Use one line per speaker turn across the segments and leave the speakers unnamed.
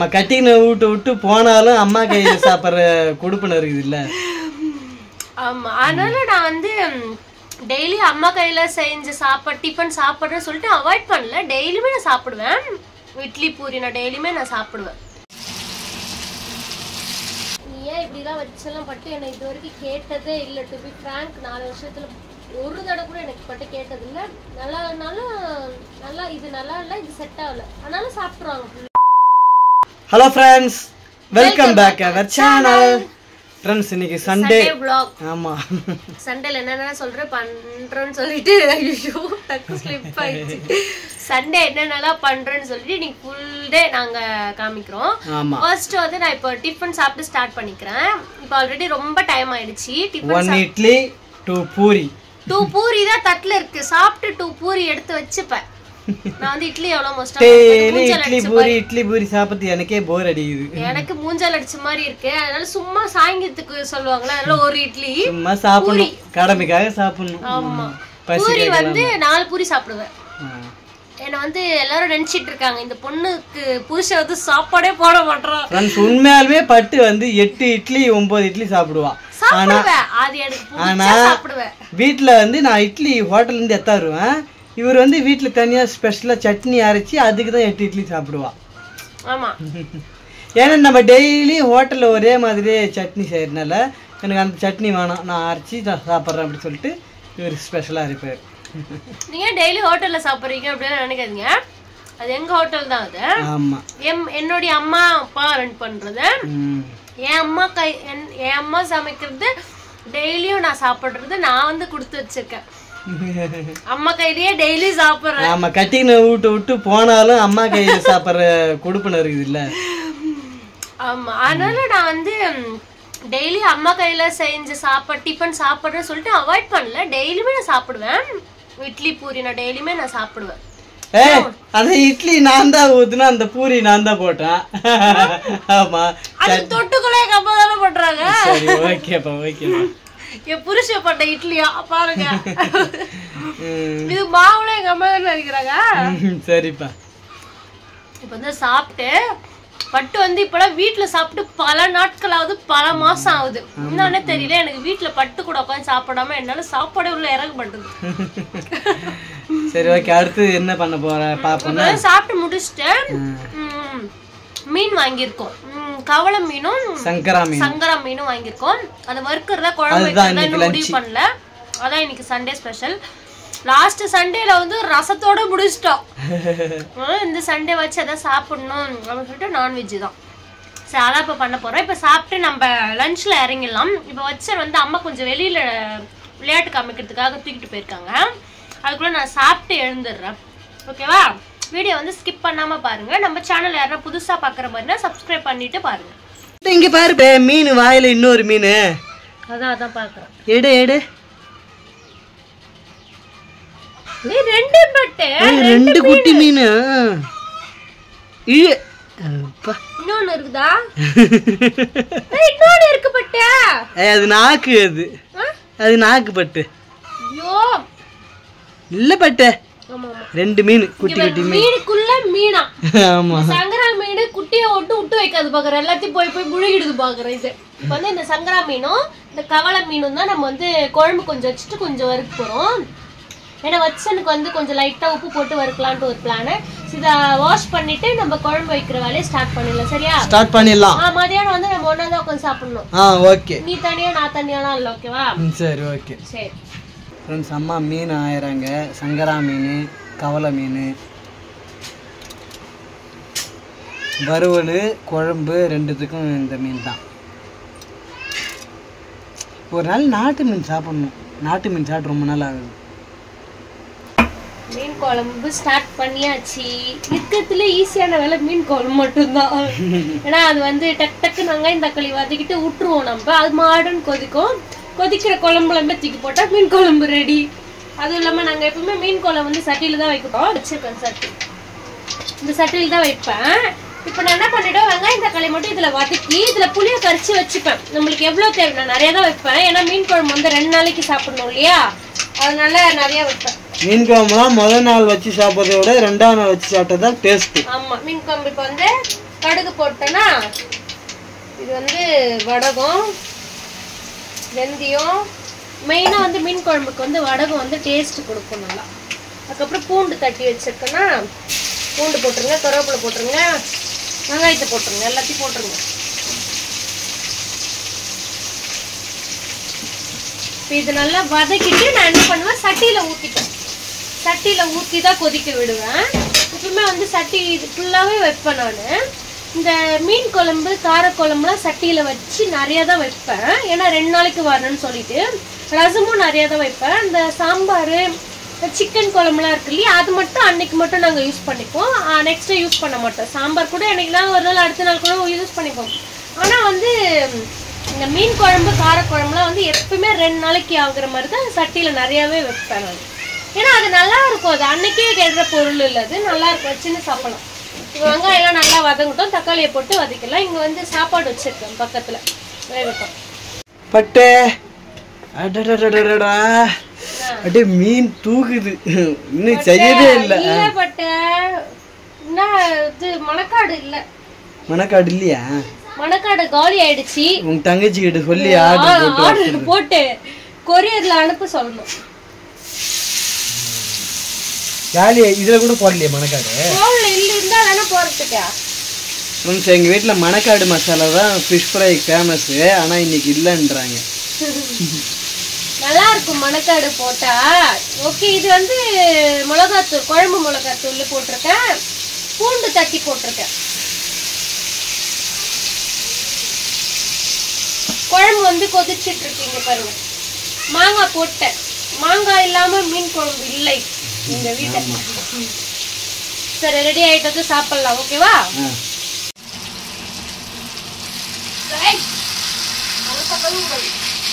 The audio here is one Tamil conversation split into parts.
நம்ம கட்டின விட்டு விட்டு போனாலும் அம்மா கையில சாப்பிட்ற கொடுப்பன இருக்குது இல்ல
ஆமா அதனால நான் வந்து டெய்லி அம்மா கையில செஞ்ச சாப்பாடு டிஃபன் சாப்பிட்றேன்னு சொல்லிட்டு அவாய்ட் பண்ணல டெய்லியுமே நான் சாப்பிடுவேன் இட்லி பூரி நான் டெய்லியுமே நான் சாப்பிடுவேன் நீ ஏன் இப்படிலாம் வச்செல்லாம் பட்டு என்னை இது வரைக்கும் கேட்டதே இல்லை டு பி ஃப்ராங்க் நாலு வருஷத்துல ஒரு தடவை கூட எனக்கு பட்டு கேட்டது இல்லை நல்லா நல்லா நல்லா இது நல்லா இல்லை இது செட் ஆகல அதனால சாப்பிட்ருவாங்க
hello friends welcome back our channel friends இன்னைக்கு சண்டே
சண்டே vlog
ஆமா
சண்டேல என்னென்ன சொல்றேன் பண்றேன்னு சொல்லிட்டு ஐயோ டக்கு ஸ்லிப் ஆயிடுச்சு சண்டே என்னென்னலாம் பண்றேன்னு சொல்லிட்டு இன்னைக்கு ஃபுல் டே நாங்க காமிக்கிறோம்
ஆமா
ஃபர்ஸ்ட் வந்து நான் இப்போ டிஃபன் சாப்பிட்டு ஸ்டார்ட் பண்ணிக்கிறேன் இப்போ ஆல்ரெடி ரொம்ப டைம் ஆயிடுச்சு tiffin
one idli two puri
two puri தான் தட்டுல இருக்கு சாப்பிட்டு டூ பூரி எடுத்து வச்சுப்பேன் நான் வந்து இட்லி எவ்வளவு மோஸ்டா
டெய்லி இட்லி பூரி இட்லி பூரி சாப்பிட்டு எனக்கே போர் அடிக்குது
எனக்கு மூஞ்சால் அடிச்ச மாதிரி இருக்கு அதனால சும்மா சாயங்கிறதுக்கு சொல்லுவாங்களே அதனால ஒரு இட்லி
சும்மா சாப்பிடணும் கடமைக்காக சாப்பிடணும்
ஆமா
பசி
பூரி வந்து நாலு பூரி சாப்பிடுவேன்
ஆ.
என்னை வந்து எல்லாரும் நினைச்சிட்டு இருக்காங்க இந்த பொண்ணுக்கு புருஷன் வந்து சாப்பாடே போட மாட்டான்
ஃப்ரெண்ட்ஸ் உண்மையாலுமே பட்டு வந்து எட்டு இட்லி ஒன்பது இட்லி சாப்பிடுவான்
சாப்பிடுவேன் அது எனக்கு பிடிச்சா சாப்பிடுவேன்
வீட்டில் வந்து நான் இட்லி ஹோட்டல்லேருந்து எத்தா வருவேன் இவர் வந்து வீட்டில் தனியாக ஸ்பெஷலாக சட்னி அரைச்சி அதுக்கு தான் எட்டு இட்லி சாப்பிடுவா
ஆமா
ஏன்னா நம்ம டெய்லி ஹோட்டலில் ஒரே மாதிரியே சட்னி செய்யறதுனால எனக்கு அந்த சட்னி வேணாம் நான் அரைச்சி நான் சாப்பிட்றேன் அப்படின்னு சொல்லிட்டு இவர் ஸ்பெஷலாக அரைப்பார்
நீங்க டெய்லி ஹோட்டல்ல சாப்பிடுறீங்க அப்படின்னு நினைக்காதீங்க அது எங்க ஹோட்டல் தான் அது
ஆமாம்
எம் என்னுடைய அம்மா அப்பா ரன் பண்றது
ம்
என் அம்மா கை என் என் அம்மா சமைக்கிறது டெய்லியும் நான் சாப்பிடுறது நான் வந்து கொடுத்து வச்சிருக்கேன் அம்மா கையிலேயே டெய்லி சாப்பிடுறேன்
ஆமா கட்டின விட்டு விட்டு போனாலும் அம்மா கையில சாப்பிட்ற கொடுப்பன இருக்குது இல்ல
ஆமா அதனால நான் வந்து டெய்லி அம்மா கையில செஞ்ச சாப்பாடு டிஃபன் சாப்பிட்றேன்னு சொல்லிட்டு அவாய்ட் பண்ணல டெய்லியுமே நான் சாப்பிடுவேன் இட்லி பூரி நான் டெய்லியுமே நான் சாப்பிடுவேன்
ஏ அந்த இட்லி நான் தான் ஊத்துனா அந்த பூரி நான் தான் போட்டேன் ஆமா
அது தொட்டுக்குள்ளே எங்க அம்மா தானே பண்றாங்க
சரி ஓகேப்பா ஓகேப்பா
என் புருஷன் பண்ண இட்லியா பாருங்க
ம்,
இது மாவுல எங்க அம்மா தானே இருக்கிறாங்க
ம், சரிப்பா
இப்போ வந்து சாப்பிட்டு பட்டு வந்து இப்போலாம் வீட்ல சாப்பிட்டு பல நாட்கள் ஆகுது பல மாசம் ஆகுது என்னன்னே தெரியல எனக்கு வீட்ல பட்டு கூட உட்காந்து சாப்பிடாம என்னால சாப்பாடே உள்ள இறங்க மாட்டேங்குது
சரி ஓகே அடுத்து என்ன பண்ண போற பாப்போம்
இப்பதான் சாப்பிட்டு முடிச்சுட்டு ம், மீன் வாங்கியிருக்கோம் ம், கவள மீனும்
சங்கரா மீன்
சங்கரா மீனும் வாங்கியிருக்கோம் அதை வறுக்கிறதா குழம்பு
அதுதான்
வைக்கிறதா இன்னும் முடிவு பண்ணல அதான் இன்னைக்கு சண்டே ஸ்பெஷல் லாஸ்ட் சண்டேல வந்து ரசத்தோட முடிச்சிட்டோம் ஆ, இந்த சண்டே வச்சு அதான் சாப்பிடணும் அப்படின்னு சொல்லிட்டு நான்வெஜ் தான் சரி அதான் இப்போ பண்ண போறோம் இப்போ சாப்பிட்டு நம்ம லஞ்ச்ல இறங்கிடலாம் இப்போ வச்ச வந்து அம்மா கொஞ்சம் வெளியில விளையாட்டு காமிக்கிறதுக்காக தூக்கிட்டு போயிருக்காங்க அதுக்குள்ள நான் சாப்பிட்டு எழுந்துடுறேன் ஓகேவா வீடியோ வந்து ஸ்கிப் பண்ணாம பாருங்க நம்ம சேனல் யாராவது புதுசா பாக்குற மாதிரினா சப்ஸ்கிரைப் பண்ணிட்டு பாருங்க
இங்க பாரு பே, மீன் வாயில இன்னொரு மீன்
அதான் அதான் பாக்குறேன்
எடு எடு
நீ ரெண்டு பட்டு
ஏய், ரெண்டு குட்டி மீன் இழு அப்பா.
இன்னொன்னு இருக்குதா ஏய், இன்னொன்னு இருக்கு பட்டு
ஏய், அது நாக்கு அது
ஆ?
அது நாக்கு பட்டு
ஐயோ
இல்ல பட்டு
ஆமா ஆமா
ரெண்டு மீன் குட்டி குட்டி மீன்
மீனுக்குள்ள மீனா
ஆமா
சங்கரா மீன் குட்டியை விட்டு விட்டு வைக்காது பாக்குற எல்லாத்தையும் போய் போய் முழுகிடுது பாக்குறேன் இது இப்போ வந்து இந்த சங்கரா மீனும் இந்த கவளை மீனும் தான் நம்ம வந்து குழம்பு கொஞ்சம் வச்சுட்டு கொஞ்சம் வறுக்க போறோம் ஏன்னா வச்சனுக்கு வந்து கொஞ்சம் லைட்டா உப்பு போட்டு வறுக்கலான்ட்டு ஒரு பிளானு இதை வாஷ் பண்ணிட்டு நம்ம குழம்பு வைக்கிற வேலையை ஸ்டார்ட் பண்ணிடலாம் சரியா
ஸ்டார்ட் பண்ணிடலாம்
ஆ மதியானம் வந்து நம்ம ஒன்றா தான் உட்காந்து சாப்பிடணும்
ஆ ஓகே
நீ தனியா நான் தனியாலாம் இல்லை ஓகேவா
ம், சரி ஓகே
சரி
ஃப்ரெண்ட்ஸ் அம்மா மீன் ஆயிறாங்க சங்கரா மீன் கவலை மீன் வறுவல் குழம்பு ரெண்டுத்துக்கும் இந்த மீன் தான் ஒரு நாள் நாட்டு மீன் சாப்பிடணும் நாட்டு மீன் சாப்பிட்டு ரொம்ப நாள் ஆகுது
மீன் குழம்பு ஸ்டார்ட் பண்ணியாச்சு இருக்கிறதுல ஈஸியான வேலை மீன் குழம்பு மட்டும்தான் ஏன்னா அது வந்து டக் டக்கு வெங்காயம் தக்காளி வதக்கிட்டு விட்டுருவோம் நம்ம அது மாடுன்னு கொதிக்கும் கொதிக்கிற குழம்புல இருந்து தூக்கி போட்டா மீன் குழம்பு ரெடி அதுவும் இல்லாம நாங்க எப்பவுமே மீன் குழம்பு வந்து சட்டியில தான் வைக்கிறோம் வச்சிருக்கேன் சட்டி இந்த சட்டியில் தான் வைப்பேன் இப்போ நான் என்ன பண்ணிடுவேன் வெங்காயம் தக்காளி மட்டும் இதில் வதக்கி இதில் புளியை கரைச்சி வச்சுப்பேன் நம்மளுக்கு எவ்வளோ தேவை நான் நிறைய தான் வைப்பேன் ஏன்னா மீன் குழம்பு வந்து ரெண்டு நாளைக்கு சாப்பிடணும் இல்லையா அதனால நிறைய வைப்பேன்
மீன் குழம்புலாம் முதல் நாள் வச்சு சாப்பிட்றத விட ரெண்டாவது நாள் வச்சு சாப்பிட்டா தான் டேஸ்ட்டு
ஆமா மீன் குழம்பு இப்போ வந்து கடுகு போட்டேன்னா இது வந்து வடகம் வெந்தயம் மெயினாக வந்து மீன் குழம்புக்கு வந்து வடகம் வந்து டேஸ்ட் கொடுக்கும் நல்லா அதுக்கப்புறம் பூண்டு தட்டி வச்சிருக்கேன்னா பூண்டு போட்டுருங்க கருவேப்பிலை போட்டுருங்க வெங்காயத்தை போட்டுருங்க எல்லாத்தையும் போட்டுருங்க இப்போ இது நல்லா வதக்கிட்டு நான் என்ன பண்ணுவேன் சட்டியில் ஊற்றிப்பேன் சட்டியில் ஊற்றி தான் கொதிக்க விடுவேன் எப்பவுமே வந்து சட்டி இது ஃபுல்லாகவே வைப்பேன் நான் இந்த மீன் குழம்பு காரக்குழம்புலாம் சட்டியில் வச்சு நிறையா தான் வைப்பேன் ஏன்னா ரெண்டு நாளைக்கு வரணும்னு சொல்லிட்டு ரசமும் நிறையா தான் வைப்பேன் இந்த சாம்பார் சிக்கன் குழம்புலாம் இருக்கு இல்லையா அது மட்டும் அன்னைக்கு மட்டும் நாங்கள் யூஸ் பண்ணிப்போம் நெக்ஸ்ட் யூஸ் பண்ண மாட்டோம் சாம்பார் கூட என்னைக்குலாம் ஒரு நாள் அடுத்த நாள் கூட யூஸ் பண்ணிப்போம் ஆனால் வந்து இந்த மீன் குழம்பு காரக்குழம்புலாம் வந்து எப்பவுமே ரெண்டு நாளைக்கு ஆகுற மாதிரி தான் சட்டியில் நிறையாவே வைப்பேன் நான் ஏன்னா அது நல்லா இருக்கும் அது அன்னைக்கே கெடுற பொருள் இல்லை அது நல்லா இருக்கும் வச்சுன்னு சாப்பிடலாம் இப்போ வெங்காயம்லாம் நல்லா வதங்கட்டும் தக்காளியை போட்டு வதக்கலாம் இங்கே வந்து சாப்பாடு வச்சிருக்கேன் பக்கத்தில் வேகட்டும்
பட்டு அடடடடடடா அப்படியே மீன் தூக்குது இன்னும் செய்யவே இல்லை
இல்ல பட்ட என்ன இது மணக்காடு இல்ல
மணக்காடு இல்லையா
மணக்காடு காலி ஆயிடுச்சு
உங்க தங்கச்சி கிட்ட சொல்லி ஆர்டர் போட்டு
ஆர்டர் போட்டு கொரியர்ல அனுப்ப சொல்லணும்
ஜாலியா இதுல கூட போடலையே மணக்காடு
போன்ல இல்ல இருந்தா தானே போறதுக்கா
ஃப்ரெண்ட்ஸ் எங்க வீட்ல மணக்காடு மசாலா தான் ஃபிஷ் ஃப்ரை ஃபேமஸ் ஆனா இன்னைக்கு இல்லைன்றாங்க
நல்லா இருக்கும் மணக்காடு போட்டா ஓகே இது வந்து மிளகாத்தூள் குழம்பு மிளகாத்தூள் போட்டிருக்கேன் பூண்டு தட்டி போட்டிருக்கேன் குழம்பு வந்து கொதிச்சிட்டு இருக்கீங்க பாருங்க மாங்காய் போட்டேன் மாங்காய் இல்லாம மீன் குழம்பு இல்லை இந்த வீட்டை சரி ரெடி ஆயிட்டது சாப்பிடலாம் ஓகேவா
ஆ.
ரைட். அந்த பக்கமும் போய்.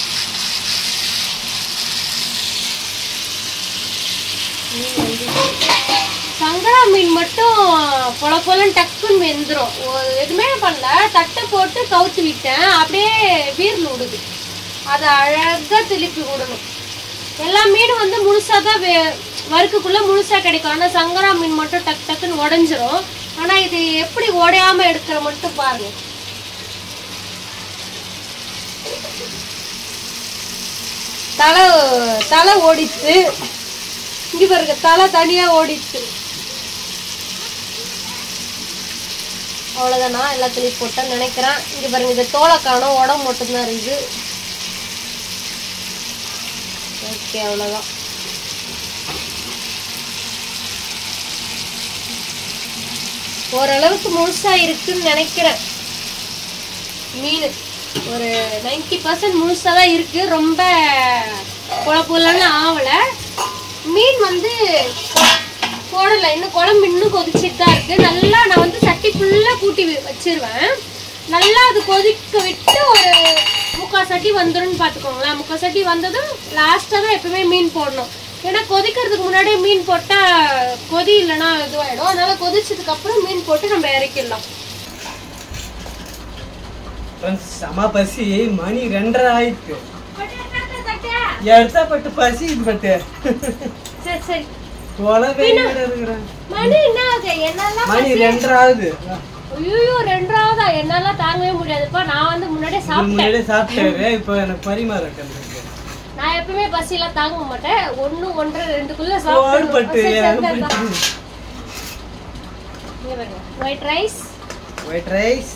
மீன் வந்து சங்கரா மீன் மட்டும் பொல பொலன்னு டக்குன்னு வெந்துரும் ஒ- எதுவுமே பண்ணல தட்டை போட்டு கவுத்து விட்டேன் அப்படியே வீர்ல விடுது அதை அழகா திருப்பி விடணும் எல்லா மீனும் வந்து முழுசா தான் வே- வறுக்குக்குள்ள முழுசா கிடைக்கும் ஆனா சங்கரா மீன் மட்டும் டக் டக்குன்னு உடஞ்சிரும் ஆனா இது எப்படி உடையாம எடுக்கிற மட்டும் பாருங்க தலை தலை ஓடிச்சு இங்க பாருங்க தலை தனியா ஓடிச்சு அவ்வளவுதானா எல்லாத்துலயும் போட்டேன்னு நினைக்கிறேன் இங்க பாருங்க இந்த தோலை காணும் உடம்பு மட்டும்தான் இருக்குது ஓகே அவ்வளவுதான் ஓரளவுக்கு முழுசா இருக்குன்னு நினைக்கிறேன் மீன் ஒரு 90% பர்சன்ட் முழுசாக தான் இருக்கு ரொம்ப பொல பொலன்னு ஆகல மீன் வந்து போடலை இன்னும் குழம்பு இன்னும் கொதிச்சிட்டு தான் இருக்கு நல்லா நான் வந்து சட்டி ஃபுல்லாக கூட்டி வி- வச்சிருவேன் நல்லா அது கொதிக்க விட்டு ஒரு முக்கால் சட்டி வந்துரும்னு பார்த்துக்கோங்களேன் முக்கால் சட்டி வந்ததும் லாஸ்ட்டாக தான் எப்பவுமே மீன் போடணும் ஏன்னா கொதிக்கிறதுக்கு முன்னாடியே மீன் போட்டால் கொதி இல்லைன்னா இதுவாயிடும் அதனால கொதிச்சதுக்கு அப்புறம் மீன் போட்டு நம்ம இறக்கிடலாம்
ஃப்ரெண்ட்ஸ் செம பசி மணி ரெண்டரை ஆயிட்டு எடுத்தா பட்டு பசி இது பட்டு
சரி சரி
தொலைவே இருக்கிறேன்
மணி என்ன ஆகுது என்னெல்லாம்
மணி ரெண்டரை ஆகுது
ஐயோ ரெண்டாவதா என்னால தாங்கவே முடியாதுப்பா நான் வந்து முன்னாடியே
இது
சாப்பிட்டேன்
முன்னாடியே சாப்பிட்டாரு இப்போ எனக்கு பரிமாற கண்டிருக்கு
நான் எப்பவுமே பசியெல்லாம் தாங்க மாட்டேன் ஒண்ணு ஒன்றரை ரெண்டுக்குள்ள
ஓடுபட்டு
சாப்பிட்டு white rice
white rice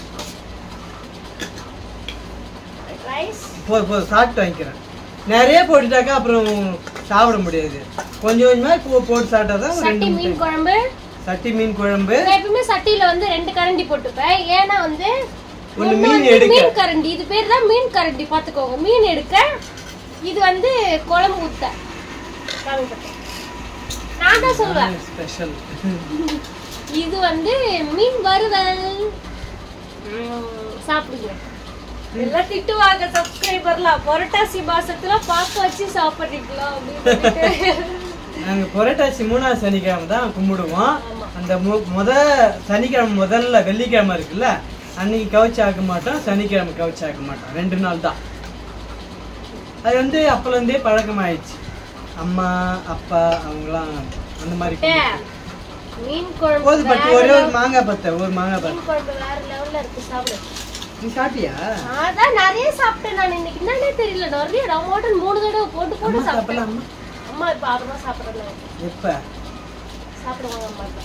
white rice
போது போதும் சாப்பிட்டு வாங்கிக்கிறேன் நிறைய போட்டுட்டாக்கா அப்புறம் சாப்பிட முடியாது கொஞ்சம் கொஞ்சமா போ போட்டு சாப்பிட்டா தான் ஒரு ரெண்டு
சட்டி
மூணு
மீன் குழம்பு
சட்டி மீன் குழம்பு
நான் எப்பவுமே சட்டியில வந்து ரெண்டு கரண்டி போட்டுப்பேன் ஏன்னா வந்து
ஒண்ணு
ஒண்ணு
மீன்
வந்து
எடுக்க.
மீன் கரண்டி இது பேர் தான் மீன் கரண்டி பாத்துக்கோங்க மீன் எடுக்க இது வந்து குழம்பு ஊத்த காமிப்பட்டேன். நான் தான் சொல்லுவேன்
ஸ்பெஷல்
இது வந்து மீன் வறுவல் உம், சாப்பிடுங்க எல்லாம் திட்டுவாங்க சப்ஸ்கிரைபர்லாம் புரட்டாசி மாசத்துல பார்க்க வச்சு சாப்பிடுறீங்களா அப்படின்னு சொல்லிட்டு.
நாங்க புரட்டாசி மூணாவது சனிக்கிழமை தான் கும்பிடுவோம்
ஆமா.
அந்த மு- முத சனிக்கிழமை முதல்ல வெள்ளிக்கிழமை இருக்குல்ல அன்னைக்கு கவுச்சி ஆக்க மாட்டோம் சனிக்கிழமை கவுச்சி ஆக்க மாட்டோம் ரெண்டு நாள் தான் அது வந்து அப்போலேருந்தே பழக்கமாயிடுச்சு அம்மா அப்பா அவங்களாம் அந்த மாதிரி
ஏ,
கும்பிட்டு.
மீன் குழம்பு
போது பட்டு
வேற
ஒரே ஒரு
level-
மாங்காய் பத்த ஒரு மாங்காய் பத்த
மீன் குழம்பு வேற லெவல்ல இருக்கு சாப்பிடு
நீ சாப்பிட்டியா
அதான் நிறைய சாப்பிட்டேன் நான் இன்னைக்கு என்னன்னே தெரியல நிறைய டமாட்டன் மூணு தடவை போட்டு போட்டு
அம்மா
சாப்பிட்டேன்
சாப்பிடலாம்
அம்மா இப்ப அப்புறமா சாப்பிடுறேன்
எப்ப
சாப்பிடுவாங்க அம்மா இப்ப.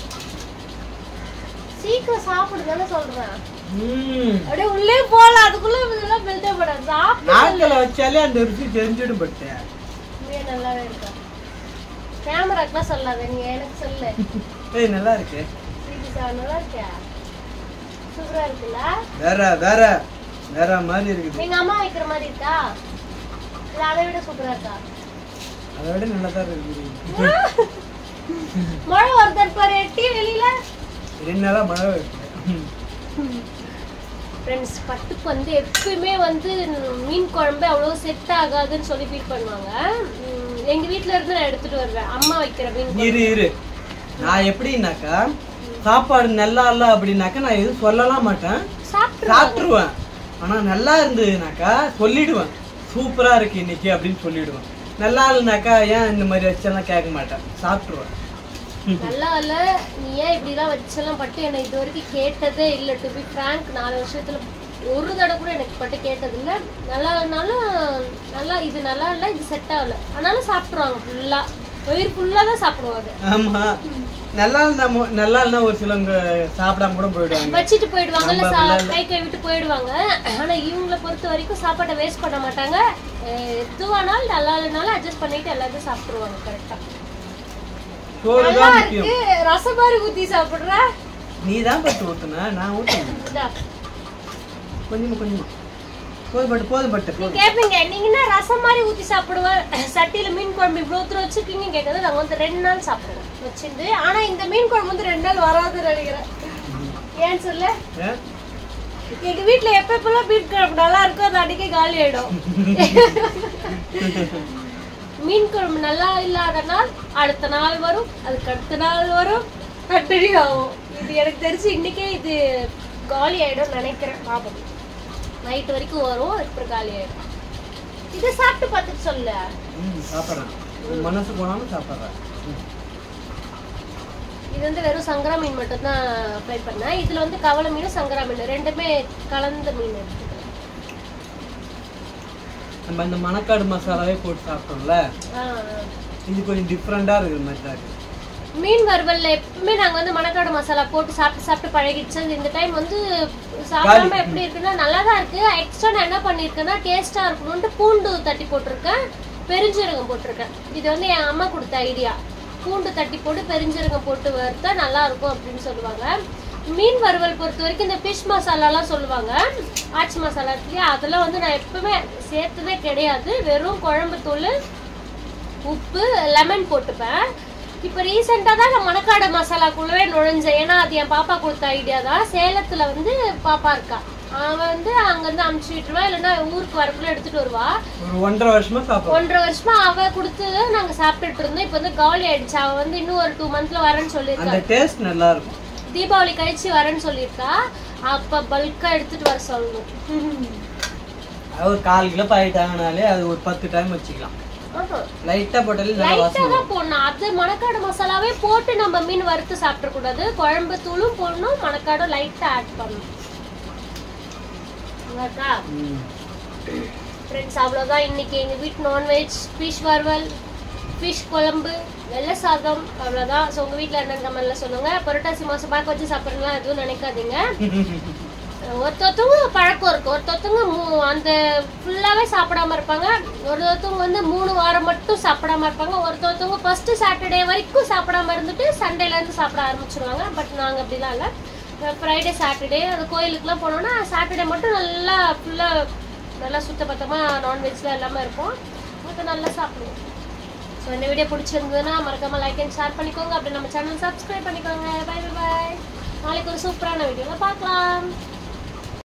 சீக்கிரம் சாப்பிடு தானே சொல்றேன்
ம்
அப்படியே உள்ளே போல அதுக்குள்ள இதெல்லாம் மெல்டே படாது சாப்பிட்டு
நாக்கில் வச்சாலே அந்த ருசி தெரிஞ்சிடும் பட்டு
உண்மையா நல்லாவே இருக்கா கேமராக்கெல்லாம் சொல்லாத நீ எனக்கு சொல்லு
ஏய் நல்லா இருக்கு
சீக்கிரம் நல்லா இருக்கா சூப்பரா இருக்குல்ல
வேற வேற வேற மாதிரி இருக்குது
எங்க அம்மா வைக்கிற மாதிரி இருக்கா இல்ல அதை விட சூப்பரா இருக்கா
அதை விட நல்லா தான் இருக்குது
மழை வருதர் பாரு எட்டி வெளியில
ரெண்டு நாளா மழை இருக்கு
ஃப்ரெண்ட்ஸ் பட்டுக்கு வந்து எப்பயுமே வந்து மீன் குழம்பு அவ்வளோ செட் ஆகாதுன்னு சொல்லி ஃபீல் பண்ணுவாங்க உம், எங்க வீட்ல இருந்து நான் எடுத்துட்டு வருவேன் அம்மா வைக்கிற மீன் குழம்பு.
இரு இரு நான் எப்படின்னாக்கா சாப்பாடு நல்லா இல்லை அப்படின்னாக்கா நான் எதுவும் சொல்லலாம் மாட்டேன்
சாப்பிட்டு
சாப்பிட்டுருவேன் ஆனா நல்லா இருந்ததுனாக்கா சொல்லிடுவேன் சூப்பரா இருக்கு இன்னைக்கு அப்படின்னு சொல்லிடுவேன் நல்லா இல்லைனாக்கா ஏன் இந்த மாதிரி வச்செல்லாம் கேட்க மாட்டேன் சாப்பிட்டுருவேன்
நல்லா இல்ல நீ ஏன் இப்படிலாம் வச்செல்லாம் பட்டு என்னை இது வரைக்கும் கேட்டதே இல்லை டு பி ஃப்ராங்க் நாலு வருஷத்துல ஒரு தடவை கூட எனக்கு பட்டு கேட்டது இல்ல நல்லா இல்லைனாலும் நல்லா இது நல்லா இல்லை இது செட் ஆகல ஆனாலும் சாப்பிட்ருவாங்க ஃபுல்லா வயிறு ஃபுல்லா தான் சாப்பிடுவாங்க
ஆமா நல்லா இருந்தா மொ- நல்லா இல்லைனா ஒரு சிலவங்க சாப்பிடாம கூட போயிடுவாங்க
வச்சுட்டு போயிடுவாங்கல்ல
நம்ம
சா-
அப்படிலாம்
கை கை விட்டு போயிடுவாங்க ஆனா இவங்கள பொறுத்த வரைக்கும் சாப்பாட்டை வேஸ்ட் பண்ண மாட்டாங்க அஹ் எதுவானாலும் நல்லா இல்லைனாலும் அட்ஜஸ்ட் பண்ணிட்டு எல்லாத்தையும் சாப்பிட்டுருவாங்க கரெக்டா
சோறு
நல்லா
தான் முக்கியம்
இருக்கு ரசம் மாதிரி ஊத்தி சாப்பிடுற
நீ தான் பட்டு ஊத்துன நான் ஊற்றுனேன்
இந்தா.
கொஞ்சமா கொஞ்சமா போதும் பட்டு போதும் பட்டு
நீ
போதும்
கேப்பீங்க நீங்க என்ன ரசம் மாதிரி ஊத்தி சாப்பிடுவேன் சட்டியில மீன் குழம்பு இவ்வளவு தூரம் வச்சிருக்கீங்க கேட்கறது நாங்க வந்து ரெண்டு நாள் சாப்பிடுவோம் வச்சிருந்து ஆனா இந்த மீன் குழம்பு வந்து ரெண்டு நாள் வராதுன்னு நினைக்கிறேன் ஏன்னு சொல்லு
ஏன்?
எங்க வீட்ல எப்ப எப்பெல்லாம் மீன் குழம்பு நல்லா இருக்கோ அது அன்னைக்கே காலி ஆயிடும் மீன் குழம்பு நல்லா இல்லாத நாள் அடுத்த நாள் வரும் அதுக்கு அடுத்த நாள் வரும் கண்டினியூ ஆகும் இது எனக்கு தெரிஞ்சு இன்னைக்கே இது காலி ஆயிடும் நினைக்கிறேன் பாப்போம் நைட் வரைக்கும் வரும் அப்புறம் காலி ஆயிடும் இதை சாப்பிட்டு பார்த்துட்டு சொல்லு
ம் சாப்பிட்றேன் உன் மனசு போனாலும் சாப்பிட்றேன்
இது வந்து வெறும் சங்கரா மீன் மட்டும் தான் ஃப்ரை பண்ணேன் இதுல வந்து கவலை மீனும் சங்கரா மீன் ரெண்டுமே கலந்த மீன் எடுத்துக்கிறேன்
நம்ம இந்த மணக்காடு மசாலாவே போட்டு சாப்பிட்டோம்ல
ஆ, ஆ.
இது கொஞ்சம் டிஃப்ரெண்டா இருக்கிற மாதிரி தான் இருக்கு
மீன் வறுவல்ல எப்பவுமே நாங்க வந்து மணக்காடு மசாலா போட்டு சாப்பிட்டு சாப்பிட்டு பழகிடுச்சு அது இந்த டைம் வந்து சாப்பிடாம எப்படி இருக்குன்னா நல்லா தான் இருக்கு எக்ஸ்ட்ரா நான் என்ன பண்ணிருக்கேன்னா டேஸ்டா இருக்கணும்ட்டு பூண்டு தட்டி போட்டிருக்கேன் பெருஞ்சீரகம் போட்டிருக்கேன் இது வந்து என் அம்மா கொடுத்த ஐடியா பூண்டு தட்டி போட்டு பெருஞ்சீரகம் போட்டு வறுத்தா நல்லா இருக்கும் அப்படின்னு சொல்லுவாங்க மீன் வறுவல் பொறுத்த வரைக்கும் இந்த ஃபிஷ் மசாலாலாம் சொல்லுவாங்க ஆச்சி மசாலா இருக்கு இல்லையா அதெல்லாம் வந்து நான் எப்பவுமே சேர்த்ததே கிடையாது வெறும் குழம்பு தூள் உப்பு லெமன் போட்டுப்பேன் இப்போ ரீசெண்டாக தான் நான் மணக்காடு மசாலாக்குள்ளவே நுழைஞ்சேன் ஏன்னா அது என் பாப்பா கொடுத்த ஐடியா தான் சேலத்தில் வந்து பாப்பா இருக்கா அவன் வந்து அங்கேருந்து அமுச்சு விட்டுருவா இல்லைன்னா ஊருக்கு வரக்குள்ள எடுத்துட்டு வருவா
ஒரு ஒன்றரை வருஷமா சாப்பிட்றோம்
ஒன்றரை வருஷமா அவ கொடுத்து நாங்கள் சாப்பிட்டுட்டு இருந்தோம் இப்போ வந்து காலி ஆயிடுச்சு அவ வந்து இன்னும் ஒரு டூ மந்த்ல வரேன்னு சொல்லியிருக்கா
அந்த டேஸ்ட் நல்லா இருக்கும்
தீபாவளி கழிச்சு வரேன்னு சொல்லியிருக்கா அப்போ பல்கா எடுத்துட்டு வர சொல்லணும்
அது ஒரு கால் கிலோ பாயிட்டாங்கனாலே அது ஒரு பத்து டைம் வச்சுக்கலாம்
ஆஹா.
லைட்டா போட்டாலே நல்லா
லைட்டா
வாசனை
தான் போடணும் அது மணக்காடு மசாலாவே போட்டு நம்ம மீன் வறுத்து சாப்பிட கூடாது குழம்பு தூளும் போடணும் மணக்காடும் லைட்டா ஆட் பண்ணணும் நல்லாருக்கா
ம்.
ஃப்ரெண்ட்ஸ் அவ்வளோதான் இன்னைக்கு எங்கள் வீட்டு நான்வெஜ் ஃபிஷ் வறுவல் ஃபிஷ் குழம்பு வெள்ளை சாதம் அவ்வளோதான் ஸோ உங்கள் வீட்டில் என்னென்ன கமெண்ட்ல சொல்லுங்க புரட்டாசி மாதம் பார்க்க வச்சு சாப்பிட்றீங்களா எதுவும் நினைக்காதீங்க ஒருத்தொருத்தவங்க பழக்கம் இருக்கு ஒருத்தொருத்தவங்க மூ- அந்த ஃபுல்லாவே சாப்பிடாம இருப்பாங்க ஒருத்தொருத்தவங்க வந்து மூணு வாரம் மட்டும் சாப்பிடாம இருப்பாங்க ஒருத்தொருத்தவங்க ஃபர்ஸ்ட் சாட்டர்டே வரைக்கும் சாப்பிடாம இருந்துட்டு சண்டேல இருந்து சாப்பிட ஆரம்பிச்சிருவாங்க பட் நாங்க அப்படிலாம் இல்ல ஃப்ரைடே சாட்டர்டே அந்த கோயிலுக்குலாம் போனோம்னா சாட்டர்டே மட்டும் நல்லா ஃபுல்லா நல்லா சுத்த பத்தமா நான்வெஜ்ல எல்லாமே இருக்கும் அது நல்லா சாப்பிடுவோம் ஸோ இந்த வீடியோ பிடிச்சிருந்ததுன்னா மறக்காம லைக் அண்ட் ஷேர் பண்ணிக்கோங்க அப்படி நம்ம சேனல் சப்ஸ்கிரைப் பண்ணிக்கோங்க பை பை நாளைக்கு ஒரு சூப்பரான வீடியோவில் பார்க்கலாம்